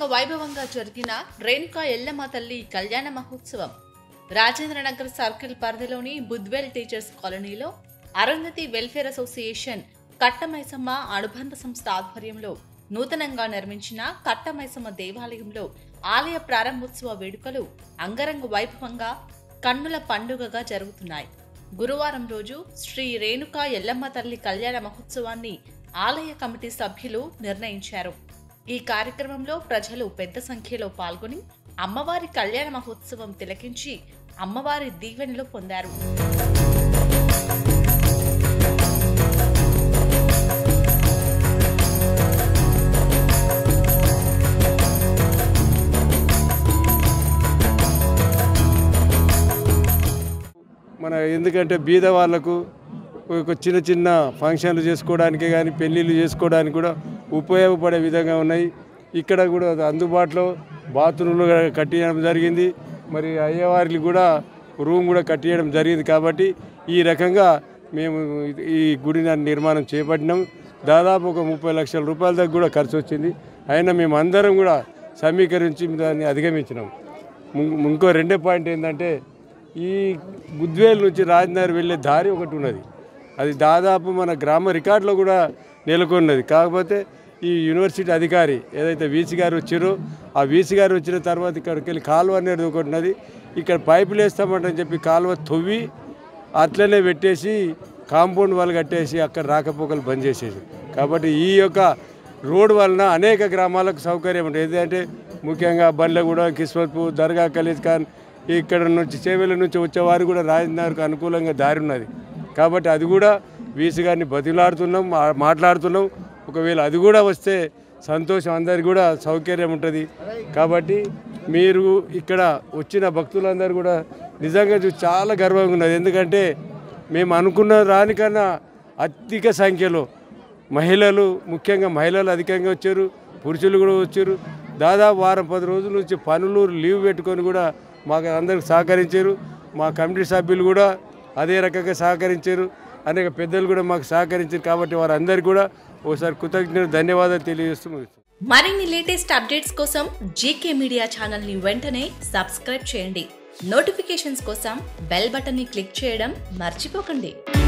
వైభవంగా జరిగిన రేణుకా ఎల్లమ్మ తల్లి కళ్యాణ మహోత్సవం రాజేంద్రనగర్ సర్కిల్ పరిధిలోని బుద్వెల్ టీచర్స్ కాలనీలో అరుంధతి వెల్ఫేర్ అసోసియేషన్ కట్టమైసమ్మ అనుబంధ సంస్థ ఆధ్వర్యంలో నూతనంగా నిర్మించిన కట్టమైసమ్మ దేవాలయంలో ఆలయ ప్రారంభోత్సవ వేడుకలు అంగరంగ వైభవంగా కన్నుల పండుగగా జరుగుతున్నాయి గురువారం రోజు శ్రీ రేణుకా ఎల్లమ్మ తల్లి కళ్యాణ మహోత్సవాన్ని ఆలయ కమిటీ సభ్యులు నిర్ణయించారు ఈ కార్యక్రమంలో ప్రజలు పెద్ద సంఖ్యలో పాల్గొని అమ్మవారి కళ్యాణ మహోత్సవం తిలకించి అమ్మవారి దీవెనలు పొందారు మన ఎందుకంటే బీద వాళ్ళకు ఒక చిన్న చిన్న ఫంక్షన్లు చేసుకోవడానికి కానీ పెళ్ళిళ్ళు చేసుకోవడానికి కూడా ఉపయోగపడే విధంగా ఉన్నాయి ఇక్కడ కూడా అందుబాటులో బాత్రూమ్లు కూడా కట్టించడం జరిగింది మరి అయ్యవారికి కూడా రూమ్ కూడా కట్టించడం జరిగింది కాబట్టి ఈ రకంగా మేము ఈ గుడి నిర్మాణం చేపట్టినాం దాదాపు ఒక ముప్పై లక్షల రూపాయల దాకా కూడా ఖర్చు వచ్చింది అయినా మేము అందరం కూడా సమీకరించి దాన్ని అధిగమించినాం ము- ఇంకో రెండో పాయింట్ ఏంటంటే ఈ గుద్వేల్ నుంచి రాజనగర్ వెళ్ళే దారి ఒకటి ఉన్నది అది దాదాపు మన గ్రామ రికార్డులో కూడా నెలకొన్నది కాకపోతే ఈ యూనివర్సిటీ అధికారి ఏదైతే వీసీ గారు వచ్చారో ఆ వీసీ గారు వచ్చిన తర్వాత ఇక్కడికి వెళ్ళి కాలువ అనేది ఒకటి ఉన్నది ఇక్కడ పైపులు వేస్తామంటని చెప్పి కాలువ తవ్వి అట్లనే పెట్టేసి కాంపౌండ్ వాళ్ళు కట్టేసి అక్కడ రాకపోకలు బంద్ చేసేసి కాబట్టి ఈ యొక్క రోడ్ వలన అనేక గ్రామాలకు సౌకర్యం ఉంటుంది ఏంటంటే ముఖ్యంగా బండ్లగూడ కిస్మత్పూర్ దర్గా ఖలీద్ ఖాన్ ఇక్కడ నుంచి చేవెల నుంచి వచ్చేవారు కూడా రాజనగర్కు అనుకూలంగా దారి ఉన్నది కాబట్టి అది కూడా వీసీ గారిని బతిలాడుతున్నాం మా- మాట్లాడుతున్నాం ఒకవేళ అది కూడా వస్తే సంతోషం అందరికి కూడా సౌకర్యం ఉంటుంది కాబట్టి మీరు ఇక్కడ వచ్చిన భక్తులందరూ కూడా నిజంగా చూసి చాలా గర్వంగా ఉన్నది ఎందుకంటే మేము అనుకున్న దానికన్నా అధిక సంఖ్యలో మహిళలు ముఖ్యంగా మహిళలు అధికంగా వచ్చారు పురుషులు కూడా వచ్చారు దాదాపు వారం పది రోజుల నుంచి పనులు లీవ్ పెట్టుకొని కూడా మాకు అందరికి సహకరించారు మా కమిటీ సభ్యులు కూడా అదే రకంగా సహకరించారు అనేక పెద్దలు కూడా మాకు సహకరించారు కాబట్టి వారందరికీ కూడా ఒకసారి కృతజ్ఞతలు ధన్యవాదాలు తెలియజేస్తూ ముగిస్తున్నాను. మరిన్ని లేటెస్ట్ అప్డేట్స్ కోసం జీకే మీడియా ఛానల్ ని వెంటనే సబ్స్క్రైబ్ చేయండి నోటిఫికేషన్స్ కోసం బెల్ బటన్ ని క్లిక్ చేయడం మర్చిపోకండి